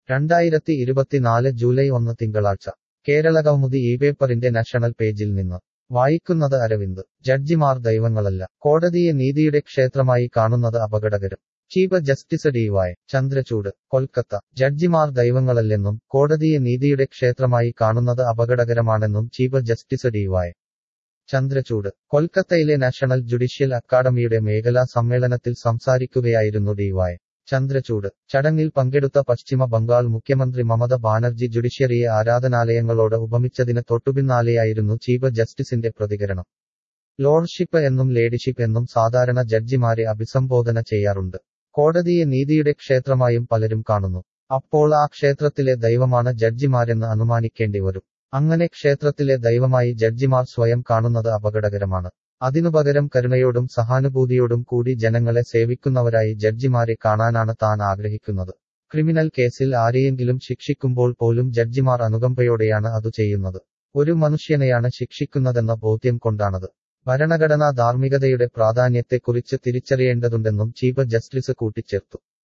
രണ്ടായിരത്തി ഇരുപത്തിനാല് ജൂലൈ ഒന്ന് തിങ്കളാഴ്ച കേരളകൗമുദി ഈ പേപ്പറിന്റെ നാഷണൽ പേജിൽ നിന്ന് വായിക്കുന്നത് അരവിന്ദ് ജഡ്ജിമാർ ദൈവങ്ങളല്ല കോടതിയെ നീതിയുടെ ക്ഷേത്രമായി കാണുന്നത് അപകടകരം chief justice D Y Chandrachud Kolkata ജഡ്ജിമാർ ദൈവങ്ങളല്ലെന്നും കോടതിയെ നീതിയുടെ ക്ഷേത്രമായി കാണുന്നത് അപകടകരമാണെന്നും chief justice D Y Chandrachud കൊൽക്കത്തയിലെ നാഷണൽ ജുഡീഷ്യൽ അക്കാദമിയുടെ മേഖലാ സമ്മേളനത്തിൽ സംസാരിക്കുകയായിരുന്നു ഡി വൈ ചന്ദ്രചൂഡ് ചടങ്ങിൽ പങ്കെടുത്ത പശ്ചിമ ബംഗാൾ മുഖ്യമന്ത്രി മമത ബാനർജി ജുഡീഷ്യറിയെ ആരാധനാലയങ്ങളോട് ഉപമിച്ചതിന് തൊട്ടുപിന്നാലെയായിരുന്നു ചീഫ് ജസ്റ്റിസിന്റെ പ്രതികരണം ലോർഡ്ഷിപ്പ് എന്നും ലേഡിഷിപ്പ് എന്നും സാധാരണ ജഡ്ജിമാരെ അഭിസംബോധന ചെയ്യാറുണ്ട് കോടതിയെ നീതിയുടെ ക്ഷേത്രമായും പലരും കാണുന്നു അപ്പോൾ ആ ക്ഷേത്രത്തിലെ ദൈവമാണ് ജഡ്ജിമാരെന്ന് അനുമാനിക്കേണ്ടി വരും അങ്ങനെ ക്ഷേത്രത്തിലെ ദൈവമായി ജഡ്ജിമാർ സ്വയം കാണുന്നത് അപകടകരമാണ് അതിനുപകരം കരുണയോടും സഹാനുഭൂതിയോടും കൂടി ജനങ്ങളെ സേവിക്കുന്നവരായി ജഡ്ജിമാരെ കാണാനാണ് താൻ ആഗ്രഹിക്കുന്നത് ക്രിമിനൽ കേസിൽ ആരെയെങ്കിലും ശിക്ഷിക്കുമ്പോൾ പോലും ജഡ്ജിമാർ അനുകമ്പയോടെയാണ് അത് ചെയ്യുന്നത് ഒരു മനുഷ്യനെയാണ് ശിക്ഷിക്കുന്നതെന്ന ബോധ്യം കൊണ്ടാണത് ഭരണഘടനാ ധാർമ്മികതയുടെ പ്രാധാന്യത്തെക്കുറിച്ച് തിരിച്ചറിയേണ്ടതുണ്ടെന്നും ചീഫ് ജസ്റ്റിസ് കൂട്ടിച്ചേർത്തു